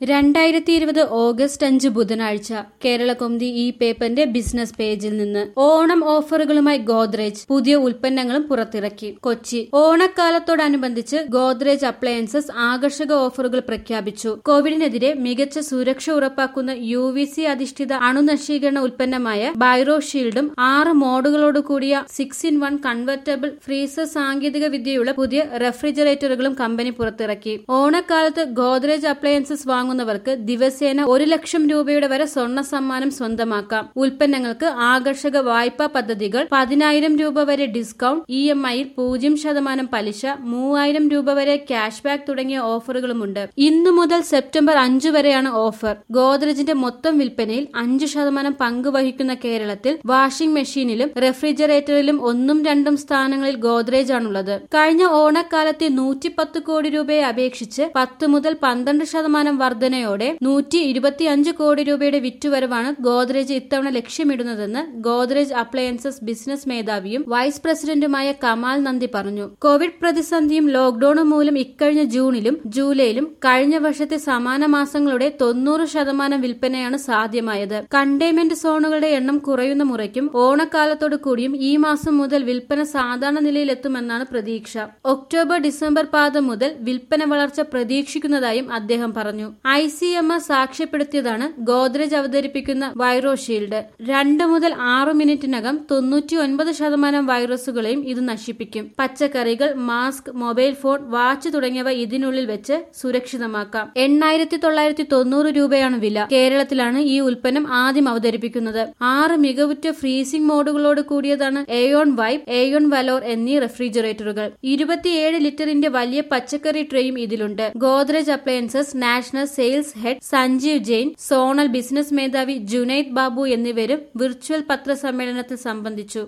രണ്ടായിരത്തി ഇരുപത് ഓഗസ്റ്റ് അഞ്ച് ബുധനാഴ്ച കേരളകൗമുദി ഈ പേപ്പറിന്റെ ബിസിനസ് പേജിൽ നിന്ന് ഓണം ഓഫറുകളുമായി ഗോദ്രേജ് പുതിയ ഉൽപ്പന്നങ്ങളും പുറത്തിറക്കി കൊച്ചി ഓണക്കാലത്തോടനുബന്ധിച്ച് ഗോദ്രേജ് അപ്ലയൻസസ് ആകർഷക ഓഫറുകൾ പ്രഖ്യാപിച്ചു കോവിഡിനെതിരെ മികച്ച സുരക്ഷ ഉറപ്പാക്കുന്ന യു വി സി അധിഷ്ഠിത അണുനശീകരണ ഉൽപ്പന്നമായ ബൈറോ ഷീൽഡും ആറ് മോഡുകളോട് കൂടിയ six in one convertible freezer സാങ്കേതിക വിദ്യയുള്ള പുതിയ റെഫ്രിജറേറ്ററുകളും കമ്പനി പുറത്തിറക്കി ഓണക്കാലത്ത് ഗോദ്രേജ് അപ്ലയൻസസ് വാങ്ങുന്നവർക്ക് ദിവസേന ഒരു ലക്ഷം രൂപയുടെ വരെ സ്വർണ്ണ സമ്മാനം സ്വന്തമാക്കാം ഉൽപ്പന്നങ്ങൾക്ക് ആകർഷക വായ്പാ പദ്ധതികൾ പതിനായിരം രൂപ വരെ ഡിസ്കൗണ്ട് ഇ എം ഐയിൽ പൂജ്യം ശതമാനം പലിശ മൂവായിരം രൂപ വരെ ക്യാഷ് ബാക്ക് തുടങ്ങിയ ഓഫറുകളുമുണ്ട് ഇന്നു മുതൽ സെപ്റ്റംബർ അഞ്ചു വരെയാണ് ഓഫർ ഗോദ്രജിന്റെ മൊത്തം വിൽപ്പനയിൽ അഞ്ചു ശതമാനം പങ്ക് വഹിക്കുന്ന കേരളത്തിൽ വാഷിംഗ് മെഷീനിലും റെഫ്രിജറേറ്ററിലും ഒന്നും രണ്ടും സ്ഥാനങ്ങളിൽ ഗോദ്രേജ് ആണുള്ളത് കഴിഞ്ഞ ഓണക്കാലത്തെ നൂറ്റിപ്പത്ത് കോടി രൂപയെ അപേക്ഷിച്ച് പത്ത് മുതൽ പന്ത്രണ്ട് ശതമാനം വർധനയോടെ നൂറ്റി ഇരുപത്തിയഞ്ച് കോടി രൂപയുടെ വിറ്റുവരവാണ് ഗോദ്രേജ് ഇത്തവണ ലക്ഷ്യമിടുന്നതെന്ന് ഗോദ്രേജ് അപ്ലയൻസസ് ബിസിനസ് മേധാവിയും വൈസ് പ്രസിഡന്റുമായ കമാൽ നന്ദി പറഞ്ഞു കോവിഡ് പ്രതിസന്ധിയും ലോക്ഡൌണും മൂലം ഇക്കഴിഞ്ഞ ജൂണിലും ജൂലൈയിലും കഴിഞ്ഞ വർഷത്തെ സമാന മാസങ്ങളുടെ തൊണ്ണൂറ് ശതമാനം വിൽപ്പനയാണ് സാധ്യമായത് കണ്ടെയ്ൻമെന്റ് സോണുകളുടെ എണ്ണം കുറയുന്ന മുറയ്ക്കും ഓണക്കാലത്തോടു കൂടിയും ഈ മാസം മുതൽ വിൽപ്പന സാധാരണ നിലയിലെത്തുമെന്നാണ് പ്രതീക്ഷ ഒക്ടോബർ ഡിസംബർ പാദം മുതൽ വിൽപ്പന വളർച്ച പ്രതീക്ഷിക്കുന്നതായും അദ്ദേഹം പറഞ്ഞു ഐ സി എം ആർ സാക്ഷ്യപ്പെടുത്തിയതാണ് ഗോദ്രേജ് അവതരിപ്പിക്കുന്ന വൈറോ ഷീൽഡ് രണ്ട് മുതൽ ആറ് മിനിറ്റിനകം തൊണ്ണൂറ്റി ഒൻപത് ശതമാനം വൈറസുകളെയും ഇത് നശിപ്പിക്കും പച്ചക്കറികൾ മാസ്ക് മൊബൈൽ ഫോൺ വാച്ച് തുടങ്ങിയവ ഇതിനുള്ളിൽ വെച്ച് സുരക്ഷിതമാക്കാം എണ്ണായിരത്തി തൊള്ളായിരത്തി തൊണ്ണൂറ് രൂപയാണ് വില കേരളത്തിലാണ് ഈ ഉൽപ്പന്നം ആദ്യം അവതരിപ്പിക്കുന്നത് ആറ് മികവുറ്റ ഫ്രീസിംഗ് മോഡുകളോട് കൂടിയതാണ് എയോൺ വൈബ് എയോൺ വലോർ എന്നീ റെഫ്രിജറേറ്ററുകൾ ഇരുപത്തിയേഴ് ലിറ്ററിന്റെ വലിയ പച്ചക്കറി ട്രേയും ഇതിലുണ്ട് Godrej appliances national sales head Sanjeev Jain zonal business മേധാവി ജുനൈദ് ബാബു എന്നിവരും വിർച്വൽ പത്രസമ്മേളനത്തിൽ സംബന്ധിച്ചു